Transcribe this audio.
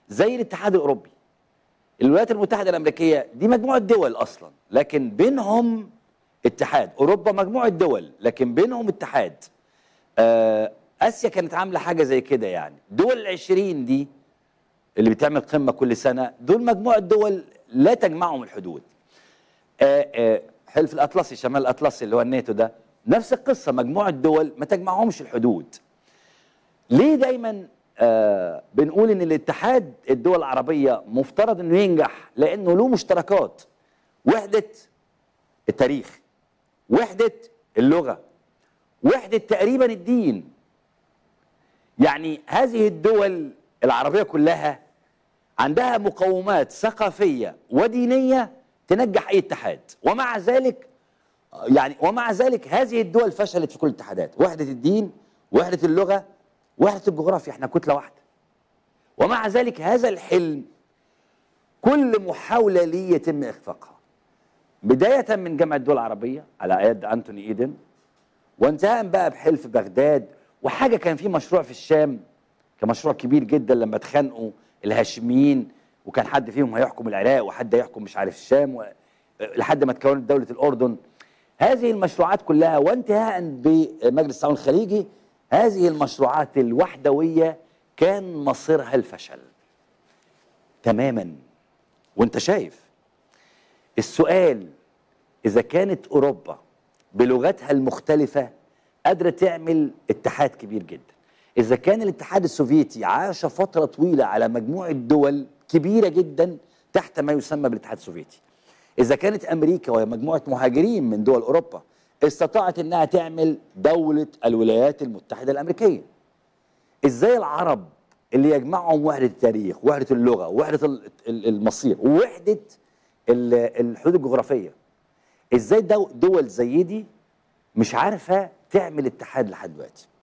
زي الاتحاد الاوروبي الولايات المتحده الامريكيه دي مجموعه دول اصلا لكن بينهم اتحاد اوروبا مجموعه دول لكن بينهم اتحاد آه، اسيا كانت عامله حاجه زي كده يعني دول العشرين دي اللي بتعمل قمه كل سنه دول مجموعه دول لا تجمعهم الحدود آه، آه، حلف الاطلسي شمال الاطلسي اللي هو الناتو ده نفس القصه مجموعه دول ما تجمعهمش الحدود ليه دايما آه بنقول ان الاتحاد الدول العربيه مفترض انه ينجح لانه له مشتركات وحده التاريخ وحده اللغه وحده تقريبا الدين يعني هذه الدول العربيه كلها عندها مقومات ثقافيه ودينيه تنجح اي اتحاد ومع ذلك يعني ومع ذلك هذه الدول فشلت في كل الاتحادات وحده الدين وحده اللغه وحده الجغرافيا احنا كتله واحده ومع ذلك هذا الحلم كل محاوله ليه يتم اخفاقها بدايه من جامعه الدول العربيه على يد انتوني ايدن وانتهاء بقى بحلف بغداد وحاجه كان في مشروع في الشام كمشروع كبير جدا لما اتخانقوا الهاشميين وكان حد فيهم هيحكم العراق وحد هيحكم مش عارف الشام و... لحد ما تكونت دوله الاردن هذه المشروعات كلها وانتهاء بمجلس التعاون الخليجي هذه المشروعات الوحدويه كان مصيرها الفشل تماما وانت شايف السؤال اذا كانت اوروبا بلغتها المختلفه قادره تعمل اتحاد كبير جدا اذا كان الاتحاد السوفيتي عاش فتره طويله على مجموعه دول كبيره جدا تحت ما يسمى بالاتحاد السوفيتي اذا كانت امريكا وهي مجموعه مهاجرين من دول اوروبا استطاعت انها تعمل دوله الولايات المتحده الامريكيه ازاي العرب اللي يجمعهم وحده التاريخ وحده اللغه وحده ال- ال- المصير ووحده ال- الحدود الجغرافيه ازاي دو- دول زي دي مش عارفه تعمل اتحاد لحد دلوقتي